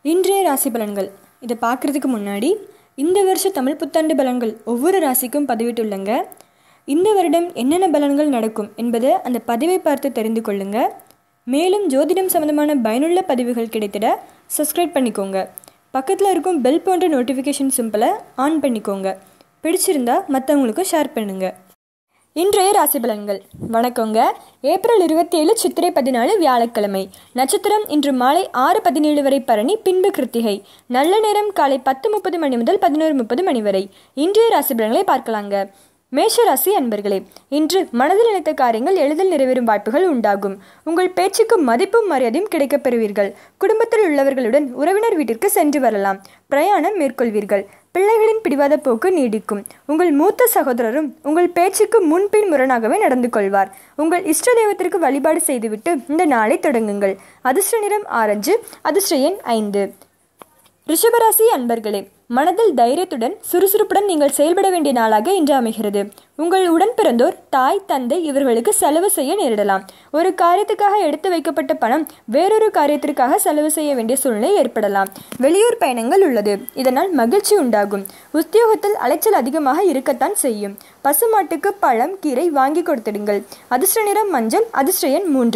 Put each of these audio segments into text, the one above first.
இன்றைய ராசி பலன்கள் இதை பார்க்குறதுக்கு முன்னாடி இந்த வருஷ தமிழ் புத்தாண்டு பலன்கள் ஒவ்வொரு ராசிக்கும் பதிவிட்டுள்ளங்க இந்த வருடம் என்னென்ன பலன்கள் நடக்கும் என்பதை அந்த பதிவை பார்த்து தெரிந்து கொள்ளுங்க மேலும் ஜோதிடம் சம்பந்தமான பயனுள்ள பதிவுகள் கிடைத்திட சப்ஸ்கிரைப் பண்ணிக்கோங்க பக்கத்தில் இருக்கும் பெல் போன்ற நோட்டிஃபிகேஷன் சிம்பிளை ஆன் பண்ணிக்கோங்க பிடிச்சிருந்தா மற்றவங்களுக்கும் ஷேர் பண்ணுங்கள் இன்றைய ராசி பலன்கள் வணக்கங்க ஏப்ரல் இருபத்தி ஏழு சித்திரை பதினாலு வியாழக்கிழமை நட்சத்திரம் இன்று மாலை ஆறு பதினேழு வரை பரணி பின்பு கிருத்திகை நல்ல நேரம் காலை பத்து முப்பது மணி முதல் பதினோரு முப்பது மணி வரை இன்றைய ராசி பலன்களை பார்க்கலாங்க மேஷராசி அன்பர்களே இன்று மனதில் நினைத்த காரியங்கள் எளிதில் நிறைவேறும் வாய்ப்புகள் உண்டாகும் உங்கள் பேச்சுக்கு மதிப்பும் மரியாதையும் கிடைக்கப் பெறுவீர்கள் குடும்பத்தில் உள்ளவர்களுடன் உறவினர் வீட்டிற்கு சென்று வரலாம் பிரயாணம் மேற்கொள்வீர்கள் பிள்ளைகளின் பிடிவாத போக்கு நீடிக்கும் உங்கள் மூத்த சகோதரரும் உங்கள் பேச்சுக்கு முன்பின் முரணாகவே நடந்து கொள்வார் உங்கள் இஷ்ட தெய்வத்திற்கு வழிபாடு செய்துவிட்டு இந்த நாளை தொடங்குங்கள் அதிர்ஷ்ட நிறம் ஆரஞ்சு அதிர்ஷ்ட எண் ஐந்து ரிஷபராசி அன்பர்களே மனதில் தைரியத்துடன் சுறுசுறுப்புடன் நீங்கள் செயல்பட வேண்டிய நாளாக இன்று அமைகிறது உங்கள் உடன் பிறந்தோர் தாய் தந்தை இவர்களுக்கு செலவு செய்ய நேரிடலாம் ஒரு காரியத்துக்காக எடுத்து வைக்கப்பட்ட பணம் வேறொரு காரியத்திற்காக செலவு செய்ய வேண்டிய சூழ்நிலை ஏற்படலாம் வெளியூர் பயணங்கள் உள்ளது இதனால் மகிழ்ச்சி உண்டாகும் உத்தியோகத்தில் அலைச்சல் அதிகமாக இருக்கத்தான் செய்யும் பசுமாட்டுக்கு பழம் கீரை வாங்கி கொடுத்திடுங்கள் அதிர்ஷ்ட நிறம் மஞ்சள் அதிர்ஷ்ட எண் மூன்று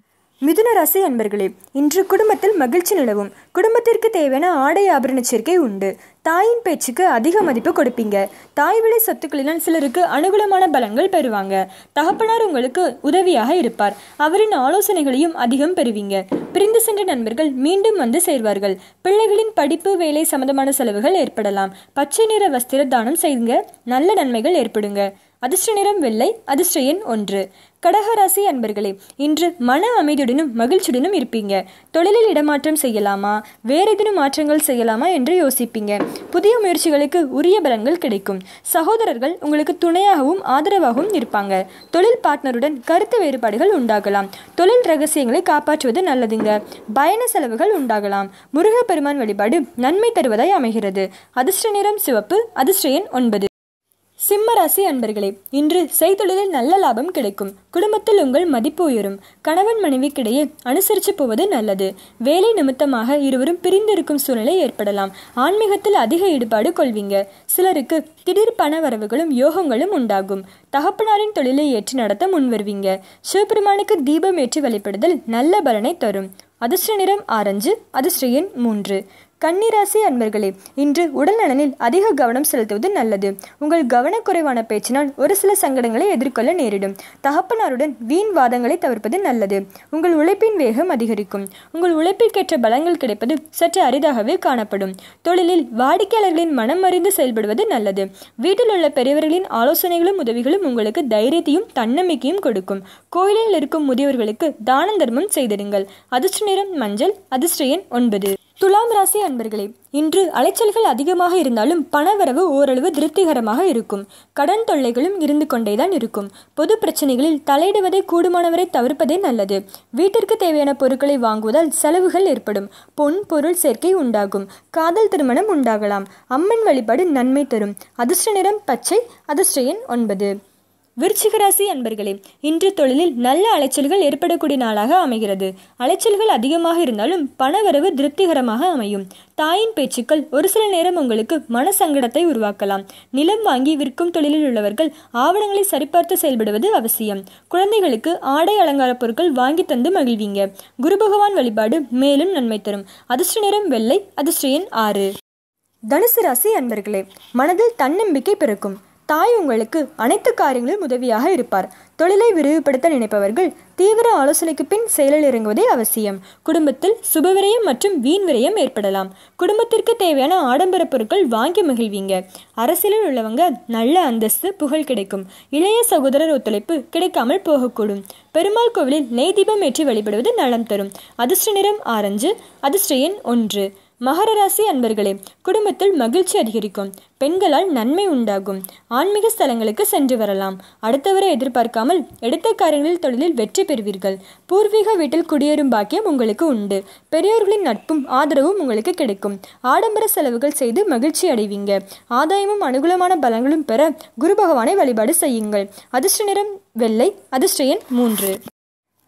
மிதுன ராசி அன்பர்களே இன்று குடும்பத்தில் மகிழ்ச்சி நிலவும் குடும்பத்திற்கு தேவையான ஆடை ஆபரண சேர்க்கை உண்டு தாயின் பேச்சுக்கு அதிக மதிப்பு கொடுப்பீங்க தாய் விலை சொத்துக்களினால் சிலருக்கு அனுகூலமான பலன்கள் பெறுவாங்க தகப்பனார் உங்களுக்கு உதவியாக இருப்பார் அவரின் ஆலோசனைகளையும் அதிகம் பெறுவீங்க பிரிந்து சென்ற நண்பர்கள் மீண்டும் வந்து சேர்வார்கள் பிள்ளைகளின் படிப்பு வேலை சம்பந்தமான செலவுகள் ஏற்படலாம் பச்சை நிற வஸ்திர தானம் செய்யுங்க நல்ல நன்மைகள் ஏற்படுங்க அதிர்ஷ்ட நிறம் வெள்ளை அதிர்ஷ்ட எண் ஒன்று கடகராசி அன்பர்களே இன்று மன அமைதியுடனும் மகிழ்ச்சியுடனும் இருப்பீங்க தொழிலில் இடமாற்றம் செய்யலாமா வேற ஏதேனும் மாற்றங்கள் செய்யலாமா என்று யோசிப்பீங்க புதிய முயற்சிகளுக்கு உரிய பலன்கள் கிடைக்கும் சகோதரர்கள் உங்களுக்கு துணையாகவும் ஆதரவாகவும் இருப்பாங்க தொழில் பார்ட்னருடன் கருத்து வேறுபாடுகள் உண்டாகலாம் தொழில் ரகசியங்களை காப்பாற்றுவது நல்லதுங்க பயண செலவுகள் உண்டாகலாம் முருகப்பெருமான் வழிபாடு நன்மை தருவதாய் அமைகிறது அதிர்ஷ்ட நிறம் சிவப்பு அதிர்ஷ்ட எண் ஒன்பது சிம்மராசி அன்பர்களே இன்று செய்தொழிலில் நல்ல லாபம் கிடைக்கும் குடும்பத்தில் உங்கள் மதிப்பு உயரும் கணவன் மனைவிக்கிடையே அனுசரித்து போவது நல்லது வேலை நிமித்தமாக இருவரும் பிரிந்திருக்கும் சூழ்நிலை ஏற்படலாம் ஆன்மீகத்தில் அதிக ஈடுபாடு கொள்வீங்க சிலருக்கு திடீர் பண வரவுகளும் யோகங்களும் உண்டாகும் தகப்பனாரின் தொழிலை ஏற்றி நடத்த முன்வருவீங்க சிவபெருமானுக்கு தீபம் ஏற்றி வழிபடுதல் நல்ல பலனை தரும் அதிர்ஷ்ட நிறம் ஆரஞ்சு அதிர்ஷ்ட எண் மூன்று கன்னிராசி அன்பர்களே இன்று உடல் நலனில் அதிக கவனம் செலுத்துவது நல்லது உங்கள் கவனக்குறைவான பேச்சினால் ஒரு சில சங்கடங்களை எதிர்கொள்ள நேரிடும் தகப்பனாருடன் வீண் வாதங்களை தவிர்ப்பது நல்லது உங்கள் உழைப்பின் வேகம் அதிகரிக்கும் உங்கள் உழைப்பிற்கேற்ற பலங்கள் கிடைப்பது சற்று அரிதாகவே காணப்படும் தொழிலில் வாடிக்கையாளர்களின் மனம் அறிந்து செயல்படுவது நல்லது வீட்டில் உள்ள பெரியவர்களின் ஆலோசனைகளும் உதவிகளும் உங்களுக்கு தைரியத்தையும் தன்னம்பிக்கையும் கொடுக்கும் கோயிலில் இருக்கும் முதியவர்களுக்கு தான தர்மம் செய்திடுங்கள் அதிர்ஷ்ட நிறம் மஞ்சள் அதிர்ஷ்ட எண் ஒன்பது துலாம் ராசி அன்பர்களே இன்று அலைச்சல்கள் அதிகமாக இருந்தாலும் பணவரவு ஓரளவு திருப்திகரமாக இருக்கும் கடன் தொல்லைகளும் இருந்து கொண்டேதான் இருக்கும் பொது பிரச்சனைகளில் தலையிடுவதை கூடுமானவரை தவிர்ப்பதே நல்லது வீட்டிற்கு தேவையான பொருட்களை வாங்குவதால் செலவுகள் ஏற்படும் பொன் பொருள் சேர்க்கை உண்டாகும் காதல் திருமணம் உண்டாகலாம் அம்மன் வழிபாடு நன்மை தரும் அதிர்ஷ்ட நிறம் பச்சை அதிர்ஷ்ட எண் ஒன்பது விருச்சிகராசி அன்பர்களே இன்று தொழிலில் நல்ல அலைச்சல்கள் ஏற்படக்கூடிய நாளாக அமைகிறது அலைச்சல்கள் அதிகமாக இருந்தாலும் பணவரவு திருப்திகரமாக அமையும் தாயின் பேச்சுக்கள் ஒரு சில நேரம் உங்களுக்கு மன சங்கடத்தை உருவாக்கலாம் நிலம் வாங்கி விற்கும் தொழிலில் உள்ளவர்கள் ஆவணங்களை சரிபார்த்து செயல்படுவது அவசியம் குழந்தைகளுக்கு ஆடை அலங்கார பொருட்கள் வாங்கி தந்து மகிழ்வீங்க குரு பகவான் வழிபாடு மேலும் நன்மை தரும் அதிர்ஷ்ட நிறம் வெள்ளை அதிர்ஷ்ட எண் ஆறு தனுசு ராசி அன்பர்களே மனதில் தன்னம்பிக்கை பிறக்கும் தாய் உங்களுக்கு அனைத்து காரியங்களிலும் உதவியாக இருப்பார் தொழிலை விரிவுபடுத்த நினைப்பவர்கள் தீவிர ஆலோசனைக்கு பின் செயலில் இறங்குவதே அவசியம் குடும்பத்தில் சுபவிரயம் மற்றும் வீண் விரயம் ஏற்படலாம் குடும்பத்திற்கு தேவையான ஆடம்பர பொருட்கள் வாங்கி மகிழ்வீங்க அரசியலில் உள்ளவங்க நல்ல அந்தஸ்து புகழ் கிடைக்கும் இளைய சகோதரர் ஒத்துழைப்பு கிடைக்காமல் போகக்கூடும் பெருமாள் கோவிலில் நெய் தீபம் ஏற்றி வழிபடுவது நலம் தரும் அதிர்ஷ்ட நிறம் ஆரஞ்சு அதிர்ஷ்ட எண் ஒன்று மகர ராசி அன்பர்களே குடும்பத்தில் மகிழ்ச்சி அதிகரிக்கும் பெண்களால் நன்மை உண்டாகும் ஆன்மீக ஸ்தலங்களுக்கு சென்று வரலாம் அடுத்தவரை எதிர்பார்க்காமல் எடுத்த காரியங்களில் தொழிலில் வெற்றி பெறுவீர்கள் பூர்வீக வீட்டில் குடியேறும் பாக்கியம் உங்களுக்கு உண்டு பெரியோர்களின் நட்பும் ஆதரவும் உங்களுக்கு கிடைக்கும் ஆடம்பர செலவுகள் செய்து மகிழ்ச்சி அடைவீங்க ஆதாயமும் அனுகூலமான பலன்களும் பெற குரு பகவானை வழிபாடு செய்யுங்கள் அதிர்ஷ்ட நிறம் வெள்ளை அதிர்ஷ்ட எண் மூன்று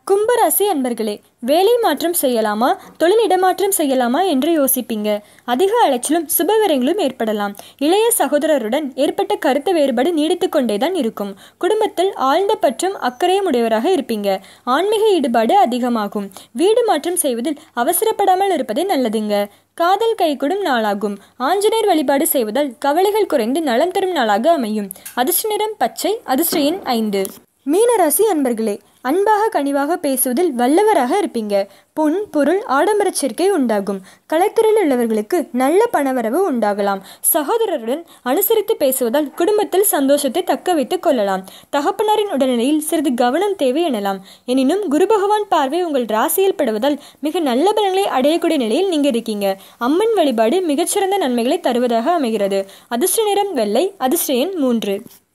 கும்பராசி அன்பர்களே வேலை மாற்றம் செய்யலாமா தொழில் இடமாற்றம் செய்யலாமா என்று யோசிப்பீங்க அதிக அலைச்சலும் சுபவிரங்களும் ஏற்படலாம் இளைய சகோதரருடன் ஏற்பட்ட கருத்து வேறுபாடு நீடித்து கொண்டேதான் இருக்கும் குடும்பத்தில் ஆழ்ந்த பற்றும் அக்கறையும் உடையவராக இருப்பீங்க ஆன்மீக ஈடுபாடு அதிகமாகும் வீடு மாற்றம் செய்வதில் அவசரப்படாமல் இருப்பதே நல்லதுங்க காதல் கைகூடும் நாளாகும் ஆஞ்சநேயர் வழிபாடு செய்வதால் கவலைகள் குறைந்து நலம் தரும் நாளாக அமையும் அதிர்ஷ்ட நிறம் பச்சை அதிர்ஷ்ட எண் ஐந்து மீனராசி அன்பர்களே அன்பாக கனிவாக பேசுவதில் வல்லவராக இருப்பீங்க பொன் பொருள் ஆடம்பரச் சேர்க்கை உண்டாகும் கலைத்துறையில் உள்ளவர்களுக்கு நல்ல பணவரவு உண்டாகலாம் சகோதரருடன் அனுசரித்து பேசுவதால் குடும்பத்தில் சந்தோஷத்தை தக்க வைத்துக் கொள்ளலாம் தகப்பனாரின் உடல்நிலையில் சிறிது கவனம் தேவை எனலாம் எனினும் குரு பகவான் பார்வை உங்கள் ராசியில் படுவதால் மிக நல்ல பலன்களை அடையக்கூடிய நிலையில் நீங்க இருக்கீங்க அம்மன் வழிபாடு மிகச்சிறந்த நன்மைகளை தருவதாக அமைகிறது அதிர்ஷ்ட நிறம் வெள்ளை அதிர்ஷ்ட எண் மூன்று